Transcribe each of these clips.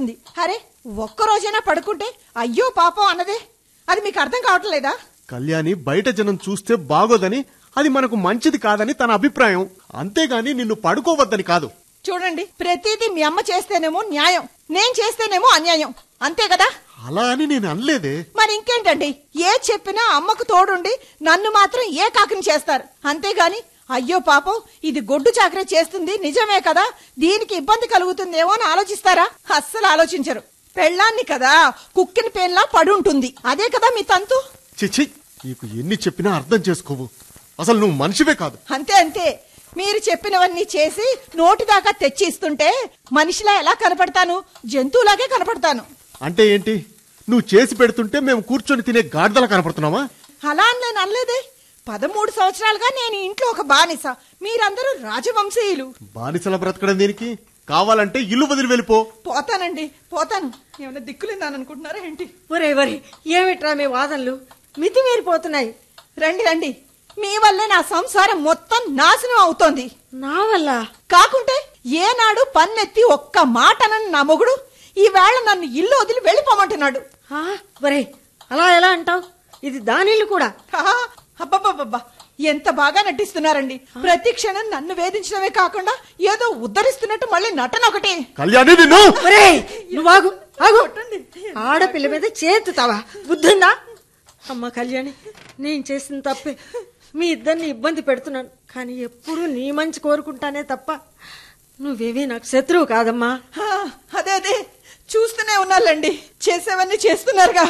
చేస్తుంది అరే ఒక్క రోజైనా పడుకుంటే అయ్యో పాపం అన్నదే అది మీకు అర్థం కావట్లేదా కళ్యాణి బయట జనం చూస్తే బాగోదని అది మనకు మంచిది కాదని తన అభిప్రాయం అంతేగాని నిన్ను పడుకోవద్దని కాదు చూడండి ప్రతిదీ మీ అమ్మ చేస్తేనేమో న్యాయం నేను చేస్తేనేమో అన్యాయం అంతే కదా అలా అని నేను అనలేదే మరి ఇంకేంటండి ఏ చెప్పినా అమ్మకు తోడుండి నన్ను మాత్రం ఏ కాకిని చేస్తారు అంతేగాని అయ్యో పాపం ఇది గొడ్డు చాకరీ చేస్తుంది నిజమే కదా దీనికి ఇబ్బంది కలుగుతుందేమో అని ఆలోచిస్తారా అస్సలు ఆలోచించరు పెళ్ళాన్ని కదా కుక్కిన పేన్లా పడుంటుంది అదే కదా మీ తంతు చిచి నీకు ఎన్ని చెప్పినా అర్థం చేసుకోవు అసలు నువ్వు మనిషివే కాదు అంతే అంతే మీరు చెప్పినవన్నీ చేసి నోటి దాకా తెచ్చి ఇస్తుంటే మనిషిలా ఎలా కనపడతాను జంతువులాగే కనపడతాను అంటే ఏంటి నువ్వు చేసి పెడుతుంటే మేము కూర్చొని తినే గాడిదలా కనపడుతున్నావా అలా అని నేను అనలేదే పదమూడు సంవత్సరాలుగా నేను ఇంట్లో ఒక బానిస మీరందరూ రాజవంశీయులు బానిసల బ్రతకడం దీనికి కావాలంటే ఇల్లు వదిలి వెళ్ళిపో పోతానండి పోతాను ఏమైనా దిక్కులేదాను అనుకుంటున్నారా ఏంటి ఒరే ఒరే ఏమిట్రా మీ వాదనలు మితిమీరిపోతున్నాయి రండి రండి మీ వల్లే నా సంసారం మొత్తం నాశనం అవుతోంది నా వల్ల కాకుంటే ఏనాడు పన్నెత్తి ఒక్క మాటనని నా మొగుడు ఈవేళ నన్ను ఇల్లు వదిలి వెళ్ళిపోమంటున్నాడు ఆ, ఒరే అలా ఎలా అంటావు ఇది దానిల్లు కూడా ఆహా, అబ్బబ్బబ్బబ్బా ఎంత బాగా నటిస్తున్నారండి ప్రతి క్షణం నన్ను వేధించడమే కాకుండా ఏదో ఉద్ధరిస్తున్నట్టు మళ్ళీ నటన ఒకటి కళ్యాణి నిన్ను ఒరే నువ్వు ఆగు ఆగు ఆడపిల్ల మీద చేతుతావా బుద్ధుందా అమ్మ కళ్యాణి నేను చేసిన తప్పే మీ ఇద్దరిని ఇబ్బంది పెడుతున్నాను కానీ ఎప్పుడూ నీ మంచి కోరుకుంటానే తప్ప నువ్వేమీ నాకు శత్రువు కాదమ్మా ఆ, అదే అదే చూస్తూనే ఉన్నాళ్ళండి చేసేవన్నీ చేస్తున్నారుగా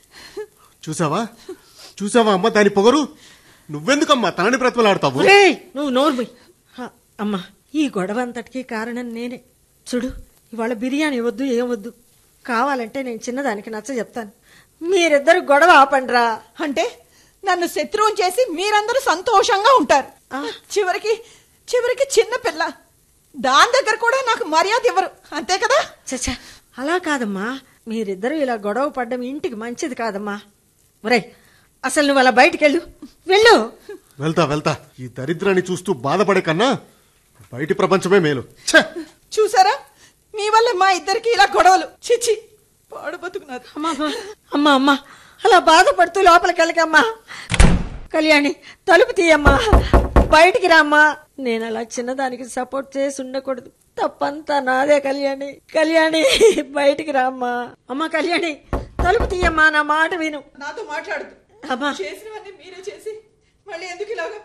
చూసావా చూసావా అమ్మ దాని పొగరు నువ్వెందుకమ్మా తనని ప్రతిమలాడతావు ఒరేయ్ నువ్వు నోర్మై అమ్మా ఈ గొడవ అంతటికీ కారణం నేనే చూడు ఇవాళ బిర్యానీ వద్దు ఏం వద్దు కావాలంటే నేను చిన్నదానికి నచ్చ చెప్తాను మీరిద్దరు గొడవ ఆపండ్రా అంటే నన్ను శత్రువుని చేసి మీరందరూ సంతోషంగా ఉంటారు ఆ. చివరికి చివరికి చిన్న పిల్ల దాని దగ్గర కూడా నాకు మర్యాద ఇవ్వరు అంతే కదా చచ్చా అలా కాదమ్మా మీరిద్దరూ ఇలా గొడవ పడ్డం ఇంటికి మంచిది కాదమ్మా ఒరేయ్ అసలు నువ్వు అలా బయటికి వెళ్ళు వెళ్ళు వెళ్తా వెళ్తా ఈ దరిద్రాన్ని చూస్తూ బాధపడే కన్నా బయటి ప్రపంచమే మేలు ఛే! చూసారా మీ వల్ల మా ఇద్దరికి ఇలా గొడవలు చిచి పాడు బతుకున్నది అమ్మా అమ్మా, అమ్మా అమ్మా అలా బాధపడుతూ లోపలికి వెళ్ళకమ్మా కళ్యాణి తలుపు తీయమ్మా బయటికి రామ్మా నేను అలా చిన్నదానికి సపోర్ట్ చేసి ఉండకూడదు తప్పంతా నాదే కళ్యాణి కళ్యాణి బయటికి రామ్మా అమ్మా కళ్యాణి తలుపు తీయమ్మా నా మాట విను నాతో మాట్లాడుతూ అమ్మా చేసినవన్నీ మీరే చేసి మళ్ళీ ఎందుకు ఇలాగా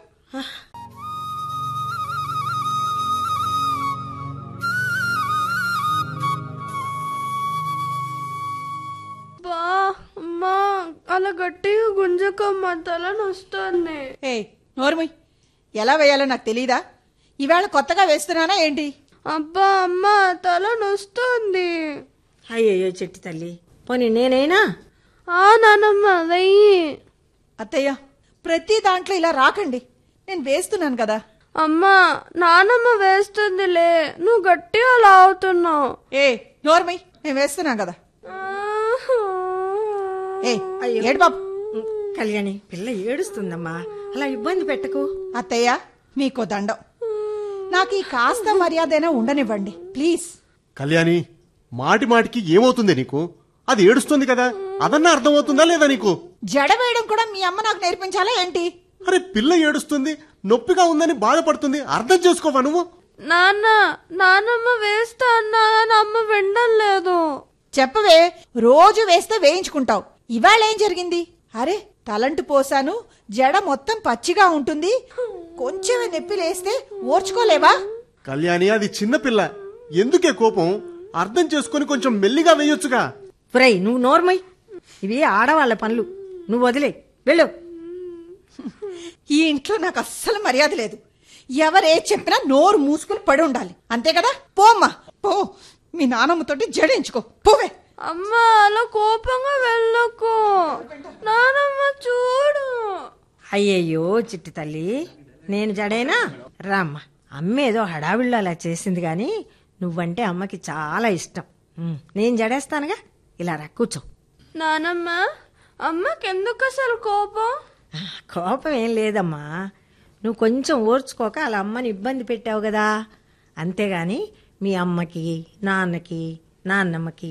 బా అమ్మా అలా గట్టిగా గుంజకమ్మ తల నొస్తుంది ఏ నోర్మయ్ ఎలా వేయాలో నాకు తెలీదా ఈవేళ కొత్తగా వేస్తున్నానా ఏంటి అబ్బా అమ్మ తల నొస్తుంది అయ్యయ్యో చెట్టి తల్లి పోనీ నేనైనా ఆ నానమ్మ వెయ్యి అత్తయ్య ప్రతి దాంట్లో ఇలా రాకండి నేను వేస్తున్నాను కదా అమ్మా నానమ్మ వేస్తుందిలే నువ్వు గట్టిగా లాగుతున్నావు ఏ నోర్మయ్ నేను వేస్తున్నాను కదా ఏ అయ్యో. ఏడు బాబు ఉమ్, కళ్యాణి పిల్ల ఏడుస్తుందమ్మా అలా ఇబ్బంది పెట్టకు అత్తయ్య మీకో దండం నాకు ఈ కాస్త మర్యాదైనా ఉండనివ్వండి ప్లీజ్ కళ్యాణి మాటి మాటికి ఏమవుతుంది నీకు అది ఏడుస్తుంది కదా అదన్నా అర్థమవుతుందా లేదా నీకు జడ వేయడం కూడా మీ అమ్మ నాకు నేర్పించాలా ఏంటి అరే పిల్ల ఏడుస్తుంది నొప్పిగా ఉందని బాధపడుతుంది అర్థం చేసుకోవా నువ్వు నాన్న నానమ్మ వేస్తా అన్నానని అమ్మ వినడం లేదు చెప్పవే రోజు వేస్తే వేయించుకుంటావు ఇవాళ ఏం జరిగింది అరే తలంటు పోసాను జడ మొత్తం పచ్చిగా ఉంటుంది కొంచెమే నొప్పి లేస్తే ఓర్చుకోలేవా కళ్యాణి అది చిన్న పిల్ల ఎందుకే కోపం అర్థం చేసుకొని కొంచెం మెల్లిగా వేయొచ్చుగా పురై నువ్వు నోర్మై ఇవి ఆడవాళ్ళ పనులు నువ్వు వదిలే వెళ్ళు ఈ ఇంట్లో నాకు అస్సలు మర్యాద లేదు ఎవరే చెప్పినా నోరు మూసుకుని పడి ఉండాలి అంతే కదా పోమ్మా పో మీ నానమ్మతోటి జడించుకో పోవే అమ్మ అలా కోపంగా వెళ్ళకు నానమ్మ చూడు అయ్యయ్యో చిట్టి తల్లి నేను జడేనా రామ్మ అమ్మ ఏదో హడావిళ్ళు అలా చేసింది గాని నువ్వంటే అమ్మకి చాలా ఇష్టం ఉమ్, నేను జడేస్తానుగా ఇలా రా కూర్చో నానమ్మ అమ్మకెందుకు అసలు కోపం ఆ, కోపం ఏం లేదమ్మా నువ్వు కొంచెం ఓర్చుకోక అలా అమ్మని ఇబ్బంది పెట్టావు కదా అంతేగాని మీ అమ్మకి నాన్నకి నాన్నమ్మకి